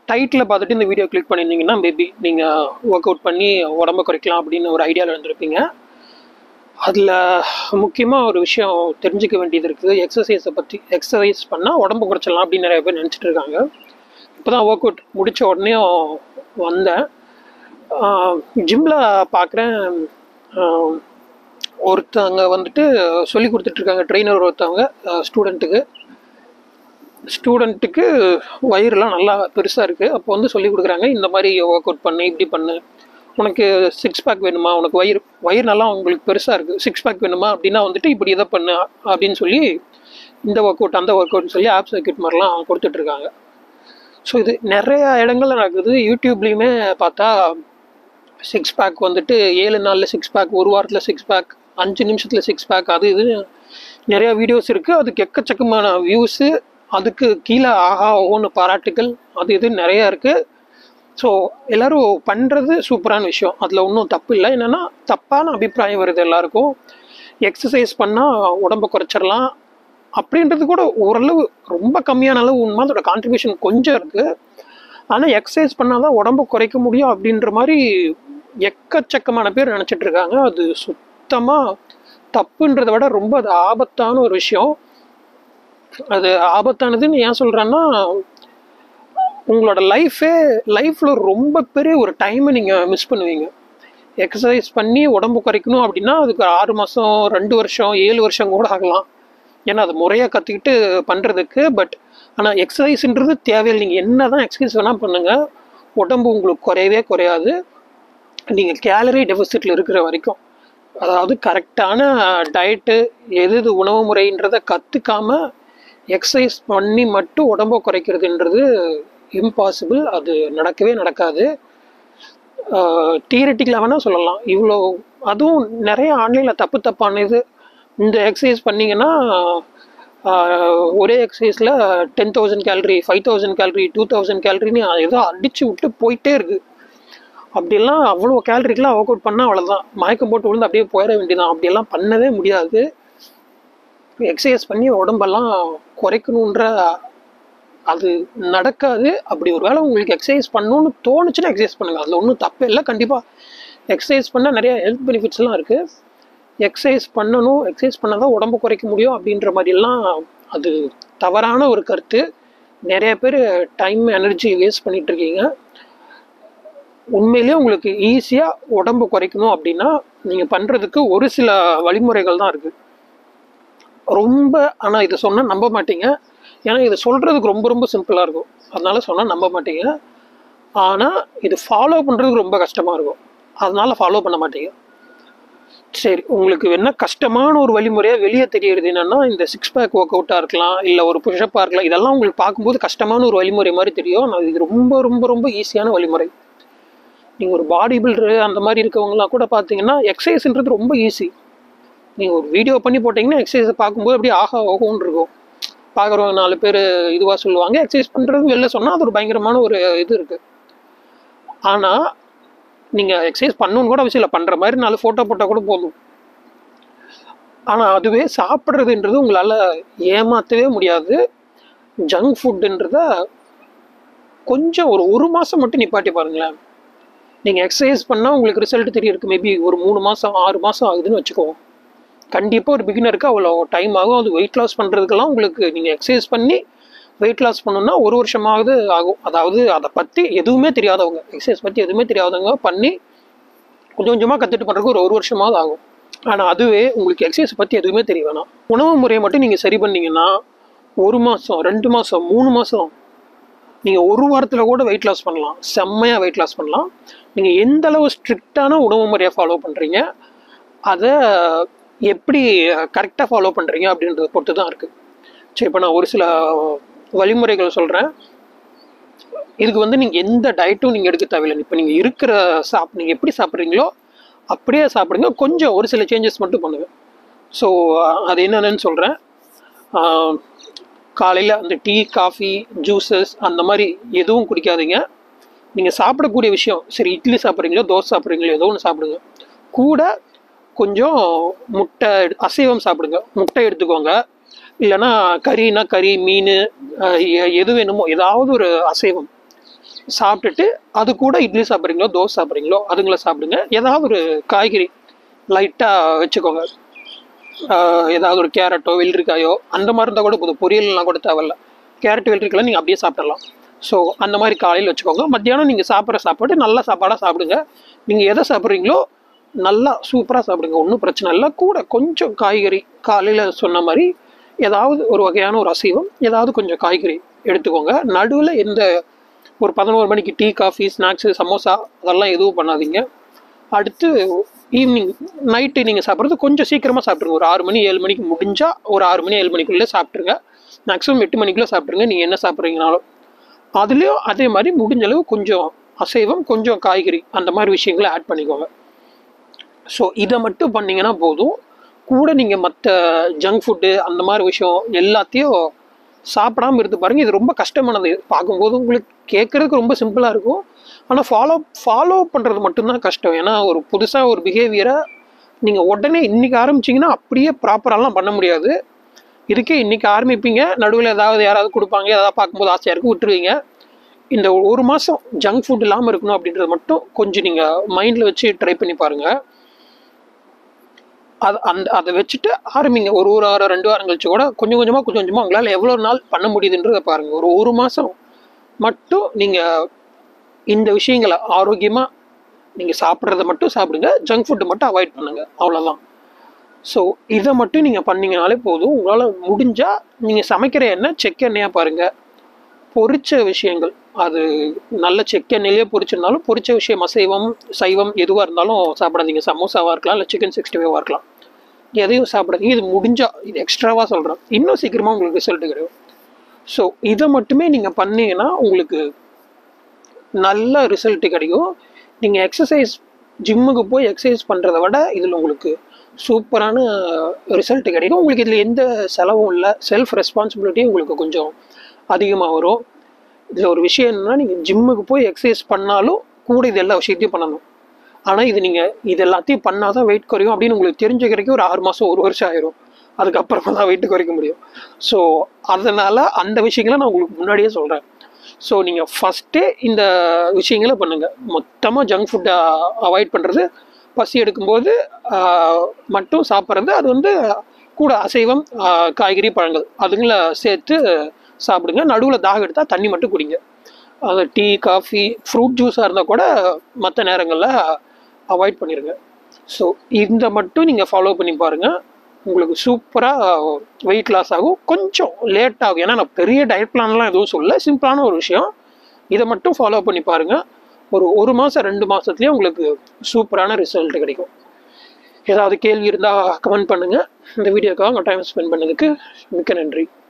title பார்த்துட்டு இந்த video click பண்ணியிருந்தீங்கன்னா மேபி நீங்கள் ஒர்க் அவுட் பண்ணி உடம்ப குறைக்கலாம் அப்படின்னு ஒரு ஐடியாவில் இருந்திருப்பீங்க அதில் முக்கியமாக ஒரு விஷயம் தெரிஞ்சுக்க வேண்டியது இருக்குது எக்ஸசைஸை பற்றி எக்ஸசைஸ் பண்ணால் உடம்பு குறைச்சிடலாம் அப்படின்னு நிறைய பேர் நினச்சிட்டு இருக்காங்க இப்போ தான் ஒர்க் அவுட் முடித்த உடனே வந்தேன் ஜிம்மில் பார்க்குறேன் ஒருத்தவங்க வந்துட்டு சொல்லி கொடுத்துட்ருக்காங்க ட்ரெயினர் ஒருத்தவங்க ஸ்டூடெண்ட்டுக்கு ஸ்டூடெண்ட்டுக்கு வயிறுலாம் நல்லா பெருசாக இருக்குது அப்போ வந்து சொல்லி கொடுக்குறாங்க இந்த மாதிரி ஒர்க் அவுட் பண்ணு இப்படி பண்ணு உனக்கு சிக்ஸ் பேக் வேணுமா உனக்கு வயிறு வயிறு நல்லா உங்களுக்கு பெருசாக இருக்குது சிக்ஸ் பேக் வேணுமா அப்படின்னா வந்துட்டு இப்படி இதை பண்ணு அப்படின்னு சொல்லி இந்த ஒர்க் அவுட் அந்த ஒர்க் அவுட்னு சொல்லி ஆப் சர்க்கியூட் மாதிரிலாம் கொடுத்துட்ருக்காங்க ஸோ இது நிறைய இடங்கள்ல நடக்குது யூடியூப்லேயுமே பார்த்தா சிக்ஸ் பேக் வந்துட்டு ஏழு நாளில் சிக்ஸ் பேக் ஒரு வாரத்தில் சிக்ஸ் பேக் அஞ்சு நிமிஷத்தில் சிக்ஸ் பேக் அது இது நிறையா வீடியோஸ் இருக்குது அதுக்கு எக்கச்சக்கமான வியூஸு அதுக்கு கீழே ஆஹா ஓன்னு பாராட்டுகள் அது இது நிறையா இருக்குது ஸோ எல்லோரும் பண்ணுறது சூப்பரான விஷயம் அதில் ஒன்றும் தப்பு இல்லை என்னென்னா தப்பான அபிப்பிராயம் வருது எல்லாருக்கும் எக்ஸசைஸ் பண்ணால் உடம்பை குறைச்சிடலாம் அப்படின்றது கூட ஓரளவு ரொம்ப கம்மியான அளவு உண்மை அதோட கான்ட்ரிபியூஷன் கொஞ்சம் இருக்குது ஆனால் எக்ஸசைஸ் பண்ணால் தான் உடம்பு குறைக்க முடியும் அப்படின்ற மாதிரி எக்கச்சக்கமான பேர் நினச்சிட்டு இருக்காங்க அது சுத்தமாக தப்புன்றதை விட ரொம்ப அது ஆபத்தான ஒரு விஷயம் அது ஆபத்தானதுன்னு ஏன் சொல்கிறேன்னா உங்களோட லைஃபே லைஃப்பில் ரொம்ப பெரிய ஒரு டைமை நீங்கள் மிஸ் பண்ணுவீங்க எக்ஸசைஸ் பண்ணி உடம்பு குறைக்கணும் அப்படின்னா அதுக்கு ஆறு மாதம் ரெண்டு வருஷம் ஏழு வருஷம் கூட ஆகலாம் ஏன்னா அது முறையாக கற்றுக்கிட்டு பண்ணுறதுக்கு பட் ஆனால் எக்ஸசைஸ்ன்றது தேவையில்லை நீங்கள் என்ன தான் எக்ஸசைஸ் வேணால் பண்ணுங்கள் உடம்பு உங்களுக்கு குறையவே குறையாது நீங்கள் கேலரி டெபிசிட்டில் இருக்கிற வரைக்கும் அதாவது கரெக்டான டயட்டு எது எது உணவு முறைன்றதை கற்றுக்காம எக்ஸசைஸ் பண்ணி மட்டும் உடம்பை குறைக்கிறதுன்றது இம்பாசிபிள் அது நடக்கவே நடக்காது தியரட்டிக்கலாக வேணால் சொல்லலாம் இவ்வளோ அதுவும் நிறைய ஆன்லைனில் தப்பு தப்பான இது இந்த எக்ஸசைஸ் பண்ணிங்கன்னா ஒரே எக்ஸசைஸில் ten thousand calorie five thousand calorie two thousand கேலரின்னு ஏதோ அடித்து விட்டு போயிட்டே இருக்குது அப்படிலாம் அவ்வளோ கேலரிக்கெலாம் ஒர்க் அவுட் பண்ணால் அவ்வளோதான் மயக்கம் போட்டு விழுந்து அப்படியே போயிட வேண்டியதான் அப்படியெல்லாம் பண்ணவே முடியாது எக்ஸசைஸ் பண்ணி உடம்பெல்லாம் குறைக்கணுன்ற அது நடக்காது அப்படி ஒரு வேளை உங்களுக்கு எக்ஸசைஸ் பண்ணணும்னு தோணுச்சுன்னா எக்ஸசைஸ் பண்ணுங்கள் அதில் ஒன்றும் தப்பே இல்லை கண்டிப்பாக எக்ஸசைஸ் பண்ணால் நிறைய ஹெல்த் பெனிஃபிட்ஸ்லாம் இருக்குது எக்ஸசைஸ் பண்ணணும் எக்ஸசைஸ் பண்ணால் தான் உடம்பு குறைக்க முடியும் அப்படின்ற மாதிரிலாம் அது தவறான ஒரு கருத்து நிறைய பேர் டைம் எனர்ஜி வேஸ்ட் பண்ணிகிட்ருக்கீங்க உண்மையிலேயே உங்களுக்கு ஈஸியாக உடம்பு குறைக்கணும் அப்படின்னா நீங்கள் பண்ணுறதுக்கு ஒரு சில வழிமுறைகள் தான் இருக்குது ரொம்ப ஆனால் இதை சொன்னால் நம்ப மாட்டீங்க ஏன்னா இதை சொல்கிறதுக்கு ரொம்ப ரொம்ப சிம்பிளாக இருக்கும் அதனால சொன்னால் நம்ப மாட்டீங்க ஆனால் இது ஃபாலோ பண்ணுறதுக்கு ரொம்ப கஷ்டமாக இருக்கும் அதனால ஃபாலோ பண்ண மாட்டீங்க சரி உங்களுக்கு என்ன கஷ்டமான ஒரு வழிமுறையாக வெளியே தெரியறது என்னென்னா இந்த சிக்ஸ் பேக் ஒர்க் அவுட்டாக இருக்கலாம் இல்லை ஒரு புஷப்பாக இருக்கலாம் இதெல்லாம் உங்களுக்கு பார்க்கும்போது கஷ்டமான ஒரு வழிமுறை மாதிரி தெரியும் ஆனால் இது ரொம்ப ரொம்ப ரொம்ப ஈஸியான வழிமுறை நீங்கள் ஒரு பாடி பில்டரு அந்த மாதிரி இருக்கவங்களாம் கூட பார்த்தீங்கன்னா எக்ஸசைஸ்ன்றது ரொம்ப ஈஸி நீங்கள் ஒரு வீடியோ பண்ணி போட்டிங்கன்னா எக்ஸசைஸை பார்க்கும்போது அப்படியே ஆஹா ஓகோன்னு இருக்கும் பார்க்குறவங்க நாலு பேர் இதுவாக சொல்லுவாங்க எக்ஸசைஸ் பண்ணுறது வெளில சொன்னால் அது ஒரு பயங்கரமான ஒரு இது இருக்குது ஆனால் நீங்கள் எக்ஸசைஸ் பண்ணணுன்னு கூட அவசியம் இல்லை பண்ணுற மாதிரி நாலு ஃபோட்டோ போட்டால் கூட போதும் ஆனால் அதுவே சாப்பிட்றதுன்றது உங்களால் ஏமாற்றவே முடியாது ஜங்க் ஃபுட்டுன்றத கொஞ்சம் ஒரு ஒரு மாதம் மட்டும் நிப்பாட்டி பாருங்களேன் நீங்கள் எக்ஸசைஸ் பண்ணால் உங்களுக்கு ரிசல்ட் தெரியறதுக்கு மேபி ஒரு மூணு மாதம் ஆறு மாதம் ஆகுதுன்னு வச்சுக்கோங்க கண்டிப்பாக ஒரு பிகினருக்கு அவ்வளோ டைம் ஆகும் அது வெயிட் லாஸ் பண்ணுறதுக்கெல்லாம் உங்களுக்கு நீங்கள் எக்ஸசைஸ் பண்ணி வெயிட் லாஸ் பண்ணணும்னா ஒரு வருஷமாவது ஆகும் அதாவது அதை பற்றி எதுவுமே தெரியாதவங்க எக்ஸசைஸ் பற்றி எதுவுமே தெரியாதவங்க பண்ணி கொஞ்சம் கொஞ்சமாக கற்றுட்டு பண்ணுறதுக்கு ஒரு ஒரு வருஷமாவது ஆகும் ஆனால் அதுவே உங்களுக்கு எக்ஸசைஸ் பற்றி எதுவுமே தெரிய வேணாம் உணவு முறையை மட்டும் நீங்கள் சரி பண்ணீங்கன்னா ஒரு மாதம் ரெண்டு மாதம் மூணு மாதம் நீங்கள் ஒரு வாரத்தில் கூட வெயிட் லாஸ் பண்ணலாம் செம்மையாக வெயிட் லாஸ் பண்ணலாம் நீங்கள் எந்த அளவு ஸ்ட்ரிக்டான உணவு முறையை ஃபாலோ பண்ணுறீங்க அதை எப்படி கரெக்டாக ஃபாலோ பண்ணுறீங்க அப்படின்றத பொறுத்து தான் இருக்குது சரி இப்போ நான் ஒரு சில வழிமுறைகள் சொல்கிறேன் இதுக்கு வந்து நீங்கள் எந்த டயட்டும் நீங்கள் எடுக்க தேவையில்லை இப்போ நீங்கள் இருக்கிற சாப் நீங்கள் எப்படி சாப்பிட்றீங்களோ அப்படியே சாப்பிடுங்க கொஞ்சம் ஒரு சில சேஞ்சஸ் மட்டும் பண்ணுங்கள் ஸோ அது என்னென்னு சொல்கிறேன் காலையில் அந்த டீ காஃபி ஜூஸஸ் அந்த மாதிரி எதுவும் குடிக்காதீங்க நீங்கள் சாப்பிடக்கூடிய விஷயம் சரி இட்லி சாப்பிட்றீங்களோ தோசை சாப்பிட்றீங்களோ ஏதோ ஒன்று சாப்பிடுங்க கூட கொஞ்சம் முட்டை எடு- அசைவம் சாப்பிடுங்க முட்டை எடுத்துக்கோங்க இல்லைன்னா கறினா கறி மீன் அஹ், எ- எது வேணுமோ ஏதாவது ஒரு அசைவம் சாப்பிட்டுட்டு அது கூட இட்லி சாப்பிட்றீங்களோ தோசை சாப்பிட்றீங்களோ அதுங்களை சாப்பிடுங்க ஏதாவது ஒரு காய்கறி லைட்டாக வச்சுக்கோங்க ஆஹ் ஏதாவது ஒரு கேரட்டோ வெள்ளரிக்காயோ அந்த மாதிரி இருந்தால் கூட போதும் பொரியல்லாம் கூட தேவையில்ல கேரட் வெள்ளரிக்காய் நீங்கள் அப்படியே சாப்பிடலாம் ஸோ அந்த மாதிரி காலையில் வச்சுக்கோங்க மத்தியானம் நீங்கள் சாப்பிட்ற சாப்பாடு நல்ல சாப்பாடாக சாப்பிடுங்க நீங்கள் எதை சாப்பிட்றீங்களோ நல்லா சூப்பராக சாப்பிடுங்க ஒன்றும் பிரச்சனை இல்லை கூட கொஞ்சம் காய்கறி காலையில் சொன்ன மாதிரி ஏதாவது ஒரு வகையான ஒரு அசைவம் ஏதாவது கொஞ்சம் காய்கறி எடுத்துக்கோங்க நடுவில் எந்த ஒரு பதினோரு மணிக்கு டீ காஃபி ஸ்நாக்ஸு சமோசா அதெல்லாம் எதுவும் பண்ணாதீங்க அடுத்து ஈவினிங் நைட்டு நீங்கள் சாப்பிட்றது கொஞ்சம் சீக்கிரமாக சாப்பிட்ருங்க ஒரு ஆறு மணி ஏழு மணிக்கு முடிஞ்சால் ஒரு ஆறு மணி ஏழு மணிக்குள்ளே சாப்பிட்ருங்க மேக்ஸிமம் எட்டு மணிக்குள்ளே சாப்பிட்ருங்க நீங்கள் என்ன சாப்பிட்றீங்கனாலும் அதுலேயும் அதே மாதிரி முடிஞ்ச அளவு கொஞ்சம் அசைவம் கொஞ்சம் காய்கறி அந்த மாதிரி விஷயங்களை ஆட் பண்ணிக்கோங்க ஸோ இதை மட்டும் பண்ணீங்கன்னா போதும் கூட நீங்கள் மற்ற ஜங்க் ஃபுட்டு அந்த மாதிரி விஷயம் எல்லாத்தையும் சாப்பிடாம இருந்து பாருங்க இது ரொம்ப கஷ்டமானது பார்க்கும்போது உங்களுக்கு கேட்குறதுக்கு ரொம்ப சிம்பிளாக இருக்கும் ஆனால் ஃபாலோ ஃபாலோ பண்ணுறது மட்டும்தான் கஷ்டம் ஏன்னா ஒரு புதுசாக ஒரு பிஹேவியரை நீங்கள் உடனே இன்னைக்கு ஆரம்பிச்சீங்கன்னா அப்படியே ப்ராப்பராலாம் பண்ண முடியாது இதுக்கே இன்னைக்கு ஆரம்பிப்பீங்க நடுவில் ஏதாவது யாராவது கொடுப்பாங்க ஏதாவது பார்க்கும்போது ஆசையாக இருக்கும் விட்டுருவீங்க இந்த ஒரு மாதம் ஜங்க் ஃபுட் இல்லாமல் இருக்கணும் அப்படின்றது மட்டும் கொஞ்சம் நீங்கள் மைண்டில் வச்சு ட்ரை பண்ணி பாருங்கள் அது அந்த அதை வச்சுட்டு ஆரம்பிங்க ஒரு ஒரு வாரம் ரெண்டு வாரம் கழிச்சு கூட கொஞ்சம் கொஞ்சமாக கொஞ்சம் கொஞ்சமாக உங்களால் எவ்வளோ நாள் பண்ண முடியுதுன்றதை பாருங்கள் ஒரு ஒரு மாதம் மட்டும் நீங்கள் இந்த விஷயங்களை ஆரோக்கியமாக நீங்கள் சாப்பிட்றத மட்டும் சாப்பிடுங்க ஜங்க் ஃபுட்டு மட்டும் அவாய்ட் பண்ணுங்கள் அவ்வளோதான் ஸோ இதை மட்டும் நீங்கள் பண்ணீங்கனாலே போதும் உங்களால் முடிஞ்சால் நீங்கள் சமைக்கிற எண்ணெய் செக் எண்ணெயாக பாருங்கள் பொரிச்ச விஷயங்கள் அது நல்ல செக்கெண்ணெயிலே பொரிச்சிருந்தாலும் பொரிச்ச விஷயம் அசைவம் சைவம் எதுவாக இருந்தாலும் சாப்பிடாதீங்க சமோசாவாக இருக்கலாம் இல்லை சிக்கன் சிக்ஸ்டி ஃபைவாக இருக்கலாம் எதையும் சாப்பிடாதீங்க இது முடிஞ்சா இது எக்ஸ்ட்ராவாக சொல்கிறேன் இன்னும் சீக்கிரமாக உங்களுக்கு ரிசல்ட் கிடைக்கும் ஸோ இதை மட்டுமே நீங்கள் பண்ணீங்கன்னா உங்களுக்கு நல்ல ரிசல்ட் கிடைக்கும் நீங்கள் எக்ஸசைஸ் ஜிம்முக்கு போய் எக்ஸசைஸ் பண்ணுறத விட இதில் உங்களுக்கு சூப்பரான ரிசல்ட் கிடைக்கும் உங்களுக்கு இதில் எந்த செலவும் இல்லை செல்ஃப் ரெஸ்பான்சிபிலிட்டியும் உங்களுக்கு கொஞ்சம் அதிகமாக வரும் இதில் ஒரு விஷயம் என்னன்னா நீங்கள் ஜிம்முக்கு போய் எக்ஸசைஸ் பண்ணாலும் கூட இது எல்லா விஷயத்தையும் பண்ணணும் ஆனால் இது நீங்கள் இது எல்லாத்தையும் பண்ணால் தான் வெயிட் குறையும் அப்படின்னு உங்களுக்கு தெரிஞ்சுக்கிறதுக்கு ஒரு ஆறு மாதம் ஒரு வருஷம் ஆயிரும் அதுக்கப்புறமா தான் வெயிட் குறைக்க முடியும் ஸோ அதனால் அந்த விஷயங்களை நான் உங்களுக்கு முன்னாடியே சொல்கிறேன் ஸோ நீங்கள் ஃபஸ்ட்டே இந்த விஷயங்களை பண்ணுங்கள் மொத்தமாக ஜங்க் ஃபுட்டை அவாய்ட் பண்ணுறது பசி எடுக்கும்போது ஆஹ், மட்டும் சாப்பிட்றது அது வந்து கூட அசைவம் ஆஹ், காய்கறி பழங்கள் அதுங்களை சேர்த்து சாப்பிடுங்க நடுவில் தாக எடுத்தால் தண்ணி மட்டும் குடிங்க அது டீ காஃபி ஃப்ரூட் ஜூஸாக இருந்தால் கூட மற்ற நேரங்களில் அவாய்ட் பண்ணிடுங்க ஸோ இந்த மட்டும் நீங்கள் ஃபாலோ பண்ணி பாருங்கள் உங்களுக்கு சூப்பராக வெயிட் லாஸ் ஆகும் கொஞ்சம் லேட் ஆகும் ஏன்னா நான் பெரிய டயட் பிளான்லாம் எதுவும் சொல்ல சிம்பிளான ஒரு விஷயம் இதை மட்டும் ஃபாலோ பண்ணி பாருங்கள் ஒரு ஒரு மாதம் ரெண்டு மாதத்துலேயே உங்களுக்கு சூப்பரான ரிசல்ட் கிடைக்கும் ஏதாவது கேள்வி இருந்தால் கமெண்ட் பண்ணுங்கள் இந்த வீடியோக்காக உங்கள் டைம் ஸ்பெண்ட் பண்ணதுக்கு மிக்க நன்றி